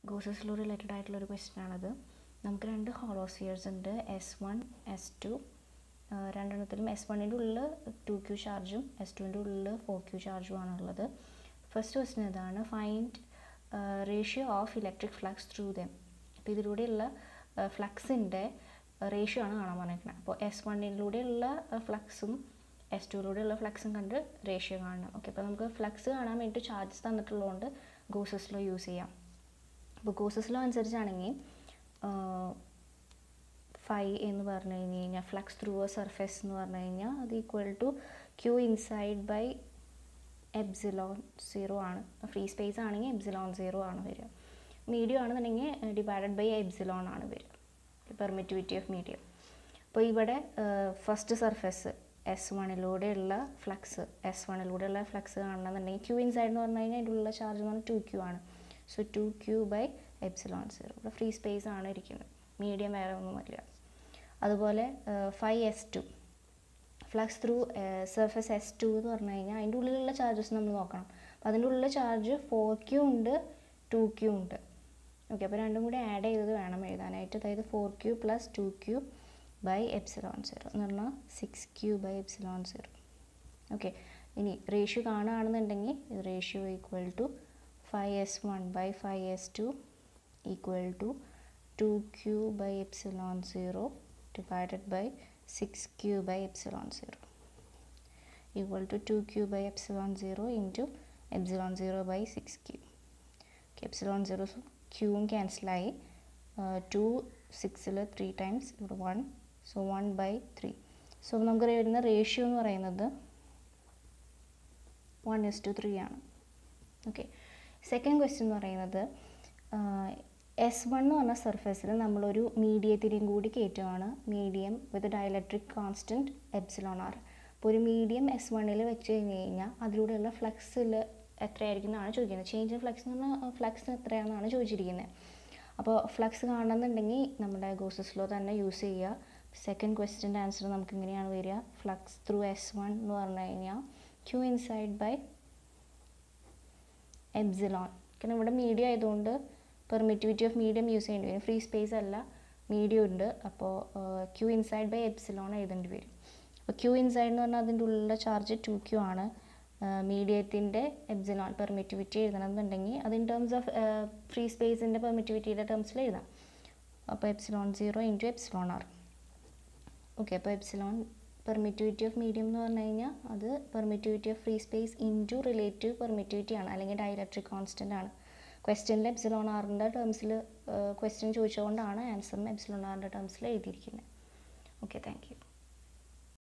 Gauss's law related ആയിട്ടുള്ള ഒരു question ആണത് നമുക്ക് രണ്ട് ഹോളോസ്ഫിയേഴ്സ് ഉണ്ട് എസ് വൺ എസ് ടു രണ്ടെണ്ണത്തിലും എസ് വണ്ണിൻ്റെ ഉള്ളിൽ ടു ക്യൂ ചാർജും എസ് ടുവിൻ്റെ ഉള്ളിൽ ഫോർ ക്യൂ ചാർജും ആണുള്ളത് ഫസ്റ്റ് ക്വസ്റ്റ്യൻ ഇതാണ് find ratio of electric flux through them അപ്പോൾ ഇതിലൂടെയുള്ള ഫ്ലക്സിൻ്റെ റേഷ്യോ ആണ് കാണാൻ പറഞ്ഞിരിക്കുന്നത് അപ്പോൾ എസ് വണ്ണിലൂടെയുള്ള ഫ്ലക്സും എസ് ടുയിലൂടെയുള്ള ഫ്ലക്സും കണ്ട് റേഷ്യോ കാണണം ഓക്കെ അപ്പോൾ നമുക്ക് ഫ്ലക്സ് കാണാൻ വേണ്ടി ചാർജസ് തന്നിട്ടുള്ളതുകൊണ്ട് ഗോസസ് ലോ യൂസ് ചെയ്യാം അപ്പോൾ ഗോസസ് ലോ അനുസരിച്ചാണെങ്കിൽ ഫൈ എന്ന് പറഞ്ഞു കഴിഞ്ഞ് കഴിഞ്ഞാൽ ഫ്ലക്സ് ത്രൂ എ സർഫേസ് എന്ന് പറഞ്ഞു കഴിഞ്ഞാൽ അത് equal to q inside by epsilon zero ആണ് ഫ്രീ സ്പേസ് ആണെങ്കിൽ എബ്സിലോൺ സീറോ ആണ് വരിക മീഡിയം ആണെന്നുണ്ടെങ്കിൽ ഡിവൈഡഡ് ബൈ എബ്സിലോൺ ആണ് വരിക പെർമിറ്റിവിറ്റി ഓഫ് മീഡിയം അപ്പോൾ ഇവിടെ ഫസ്റ്റ് സർഫേസ് എസ് വണ്ണിലൂടെയുള്ള ഫ്ലക്സ് എസ് വണ്ണിലൂടെയുള്ള ഫ്ലക്സ് കാണണമെന്നുണ്ടെങ്കിൽ ക്യൂ ഇൻസൈഡ് എന്ന് പറഞ്ഞു കഴിഞ്ഞാൽ അതിൻ്റെ ഉള്ള ചാർജ് എന്ന് പറഞ്ഞാൽ ടു ക്യൂ ആണ് so two q by epsilon zero ഇവിടെ ഫ്രീ സ്പേസ് ആണ് ഇരിക്കുന്നത് മീഡിയം വേറെ ഒന്നുമില്ല അതുപോലെ phi S two flux through surface S two എന്ന് പറഞ്ഞു കഴിഞ്ഞാൽ അതിൻ്റെ ഉള്ളിലുള്ള ചാർജസ് നമ്മൾ നോക്കണം അപ്പോൾ അതിൻ്റെ ഉള്ളിലുള്ള ചാർജ് ഫോർ ക്യൂ ഉണ്ട് ടു ക്യൂ ഉണ്ട് ഓക്കെ അപ്പോൾ രണ്ടും കൂടി ആഡ് ചെയ്തത് വേണം എഴുതാനായിട്ട് അതായത് four q plus two q by epsilon zero എന്ന് പറഞ്ഞാൽ six q by epsilon zero okay ഇനി റേഷ്യോ കാണുകയാണെന്നുണ്ടെങ്കിൽ ഇത് ratio equal to phi S one by phi S two equal to two q by epsilon zero divided by six q by epsilon zero equal to two q by epsilon zero into epsilon zero by six q epsilon zero ക്യൂവും ക്യാൻസലായി two സിക്സിൽ three times ഇവിടെ one so one by three so നമുക്ക് വരുന്ന ratio എന്ന് പറയുന്നത് one is two three ആണ് okay second question എന്ന് പറയുന്നത് എസ് വൺ എന്ന് പറഞ്ഞ സർഫേസിൽ നമ്മളൊരു മീഡിയത്തിനെയും കൂടി കയറ്റുവാണ് medium with dielectric constant epsilon R അപ്പോൾ ഒരു മീഡിയം എസ് വണ്ണിൽ വെച്ച് കഴിഞ്ഞ് കഴിഞ്ഞാൽ അതിലൂടെയുള്ള ഫ്ലക്സിൽ എത്രയായിരിക്കും എന്നാണ് ചോദിക്കുന്നത് ചേഞ്ച് ഇൻ ഫ്ലക്സ് എന്ന് പറഞ്ഞാൽ ഫ്ലക്സ് എത്രയാണെന്നാണ് ചോദിച്ചിരിക്കുന്നത് അപ്പോൾ ഫ്ലക്സ് കാണണമെന്നുണ്ടെങ്കിൽ നമ്മുടെ ഗോസസ് ലോ തന്നെ യൂസ് ചെയ്യുക സെക്കൻഡ് ക്വസ്റ്റ്യൻ്റെ ആൻസർ നമുക്ക് ഇങ്ങനെയാണ് വരിക ഫ്ലക്സ് ത്രൂ എസ് വൺ എന്ന് പറഞ്ഞു കഴിഞ്ഞാൽ ക്യൂ ഇൻസൈഡ് ബൈ എബ്സിലോൺ കാരണം ഇവിടെ മീഡിയം ആയതുകൊണ്ട് പെർമിറ്റിവിറ്റി ഓഫ് മീഡിയം യൂസ് ചെയ്യേണ്ടി വരും ഫ്രീ സ്പേസ് അല്ല മീഡിയം ഉണ്ട് അപ്പോൾ ക്യൂ ഇൻസൈഡ് ബൈ എപ്സിലോൺ എഴുതേണ്ടി വരും അപ്പോൾ ക്യൂ ഇൻസൈഡ് എന്ന് പറഞ്ഞാൽ അതിൻ്റെ ഉള്ളിലുള്ള ചാർജ് ടു ക്യൂ ആണ് മീഡിയത്തിൻ്റെ എബ്സിലോൺ പെർമിറ്റിവിറ്റി എഴുതണമെന്നുണ്ടെങ്കിൽ അത് ഇൻ ടേംസ് ഓഫ് ഫ്രീ സ്പേസിൻ്റെ പെർമിറ്റിവിറ്റിയുടെ ടേംസിൽ എഴുതാം അപ്പോൾ epsilon zero into epsilon R okay അപ്പോൾ എപ്സിലോൺ പെർമിറ്റിവിറ്റി ഓഫ് മീഡിയം എന്ന് പറഞ്ഞു കഴിഞ്ഞാൽ അത് permittivity of free space into relative permittivity ആണ് അല്ലെങ്കിൽ ഡയലക്ട്രിക് കോൺസ്റ്റൻ്റ് ആണ് ക്വസ്റ്റ്യനിൽ എപ്സിലോൺ ആറിൻ്റെ ടേംസിൽ ക്വസ്റ്റ്യൻ ചോദിച്ചുകൊണ്ടാണ് ആൻസറിന് എപ്സിലോൺ ആറിൻ്റെ ടേംസിൽ എഴുതിയിരിക്കുന്നത് ഓക്കെ താങ്ക് യു